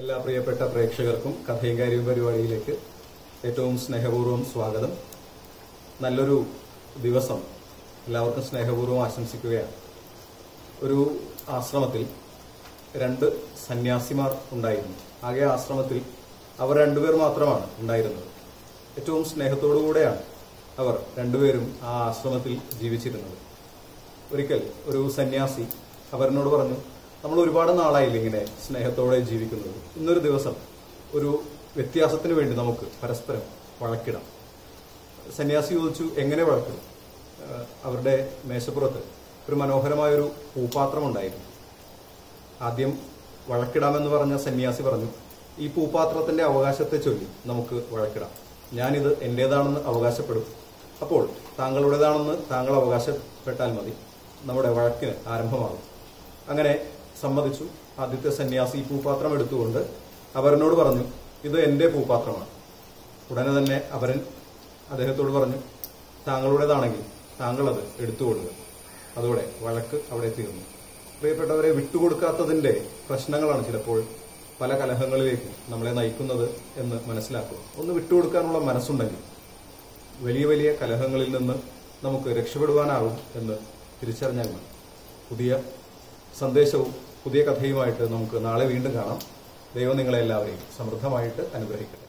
എല്ലാ പ്രിയപ്പെട്ട പ്രേക്ഷകർക്കും കഥയും കാര്യവും പരിപാടിയിലേക്ക് ഏറ്റവും സ്നേഹപൂർവ്വം സ്വാഗതം നല്ലൊരു ദിവസം എല്ലാവർക്കും സ്നേഹപൂർവ്വം ആശംസിക്കുകയാണ് ഒരു ആശ്രമത്തിൽ രണ്ട് സന്യാസിമാർ ഉണ്ടായിരുന്നു ആകെ ആശ്രമത്തിൽ അവർ രണ്ടുപേർ മാത്രമാണ് ഉണ്ടായിരുന്നത് ഏറ്റവും സ്നേഹത്തോടുകൂടെയാണ് അവർ രണ്ടുപേരും ആ ആശ്രമത്തിൽ ജീവിച്ചിരുന്നത് ഒരിക്കൽ ഒരു സന്യാസി അവരനോട് പറഞ്ഞു നമ്മൾ ഒരുപാട് നാളായില്ല ഇങ്ങനെ സ്നേഹത്തോടെ ജീവിക്കുന്നത് ഇന്നൊരു ദിവസം ഒരു വ്യത്യാസത്തിന് വേണ്ടി നമുക്ക് പരസ്പരം വഴക്കിടാം സന്യാസി ചോദിച്ചു എങ്ങനെ വഴക്കിടും ഏഹ് അവരുടെ മേശപ്പുറത്ത് ഒരു മനോഹരമായൊരു പൂപ്പാത്രം ഉണ്ടായിരുന്നു ആദ്യം വഴക്കിടാമെന്ന് പറഞ്ഞ സന്യാസി പറഞ്ഞു ഈ പൂപ്പാത്രത്തിന്റെ അവകാശത്തെ ചൊല്ലി നമുക്ക് വഴക്കിടാം ഞാനിത് എന്റേതാണെന്ന് അവകാശപ്പെടും അപ്പോൾ താങ്കളുടേതാണെന്ന് താങ്കൾ അവകാശപ്പെട്ടാൽ മതി നമ്മുടെ വഴക്കിന് ആരംഭമാകും അങ്ങനെ സമ്മതിച്ചു ആദ്യത്തെ സന്യാസി ഈ പൂപ്പാത്രം എടുത്തുകൊണ്ട് അവരനോട് പറഞ്ഞു ഇത് എന്റെ പൂപ്പാത്രമാണ് ഉടനെ തന്നെ അവരൻ അദ്ദേഹത്തോട് പറഞ്ഞു താങ്കളുടേതാണെങ്കിൽ താങ്കൾ അത് എടുത്തുകൊള്ളുക അതോടെ വഴക്ക് അവിടെ തീർന്നു പ്രിയപ്പെട്ടവരെ വിട്ടുകൊടുക്കാത്തതിന്റെ പ്രശ്നങ്ങളാണ് ചിലപ്പോൾ പല കലഹങ്ങളിലേക്ക് നമ്മളെ നയിക്കുന്നത് എന്ന് മനസ്സിലാക്കുക ഒന്ന് വിട്ടുകൊടുക്കാനുള്ള മനസ്സുണ്ടെങ്കിൽ വലിയ വലിയ കലഹങ്ങളിൽ നിന്ന് നമുക്ക് രക്ഷപ്പെടുവാനാകും എന്ന് തിരിച്ചറിഞ്ഞാൽ മതി പുതിയ സന്ദേശവും പുതിയ കഥയുമായിട്ട് നമുക്ക് നാളെ വീണ്ടും കാണാം ദൈവം നിങ്ങളെ എല്ലാവരെയും സമൃദ്ധമായിട്ട് അനുഗ്രഹിക്കട്ടെ